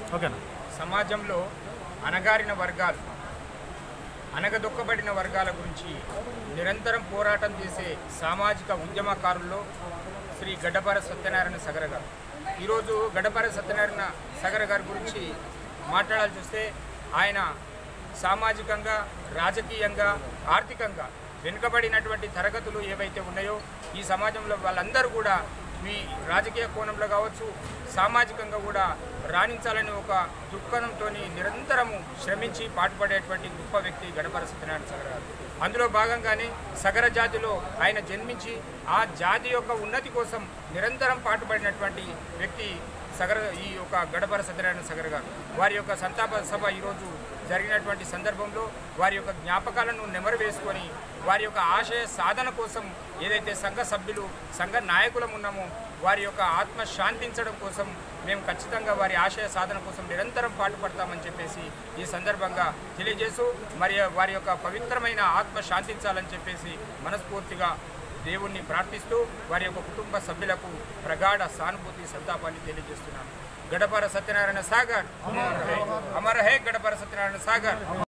ఓకేనా సమాజంలో అణగారిన వర్గాలు అనగదొక్కబడిన వర్గాల గురించి నిరంతరం పోరాటం చేసే సామాజిక ఉద్యమకారుల్లో శ్రీ గడ్డపార సత్యనారాయణ సగర గారు ఈరోజు గడ్డపార సత్యనారాయణ సగర గారి గురించి మాట్లాడాల్సి వస్తే ఆయన సామాజికంగా రాజకీయంగా ఆర్థికంగా వెనుకబడినటువంటి తరగతులు ఏవైతే ఉన్నాయో ఈ సమాజంలో వాళ్ళందరూ కూడా ఈ రాజకీయ కోణంలో కావచ్చు సామాజికంగా కూడా రాణించాలని ఒక దృక్పథంతో నిరంతరము శ్రమించి పాటుపడేటువంటి గొప్ప వ్యక్తి గణపర సత్యనారాయణ సగర గారు అందులో భాగంగానే సగర జాతిలో ఆయన జన్మించి ఆ జాతి యొక్క ఉన్నతి కోసం నిరంతరం పాటుపడినటువంటి వ్యక్తి సగర ఈ యొక్క గడపర సత్యనారాయణ సగర్ గారు వారి యొక్క సంతాప సభ ఈరోజు జరిగినటువంటి సందర్భంలో వారి యొక్క జ్ఞాపకాలను నెమరు వేసుకొని వారి యొక్క ఆశయ సాధన కోసం ఏదైతే సంఘ సభ్యులు సంఘ నాయకులం ఉన్నామో వారి యొక్క ఆత్మ శాంతించడం కోసం మేము ఖచ్చితంగా వారి ఆశయ సాధన కోసం నిరంతరం పాటుపడతామని చెప్పేసి ఈ సందర్భంగా తెలియజేస్తూ మరి వారి యొక్క పవిత్రమైన ఆత్మ శాంతించాలని చెప్పేసి మనస్ఫూర్తిగా దేవుణ్ణి ప్రార్థిస్తూ వారి యొక్క కుటుంబ సభ్యులకు ప్రగాఢ సానుభూతి సంతాపాన్ని తెలియజేస్తున్నాను గడపర సత్యనారాయణ సాగర్ అమర హే గడపర సత్యనారాయణ సాగర్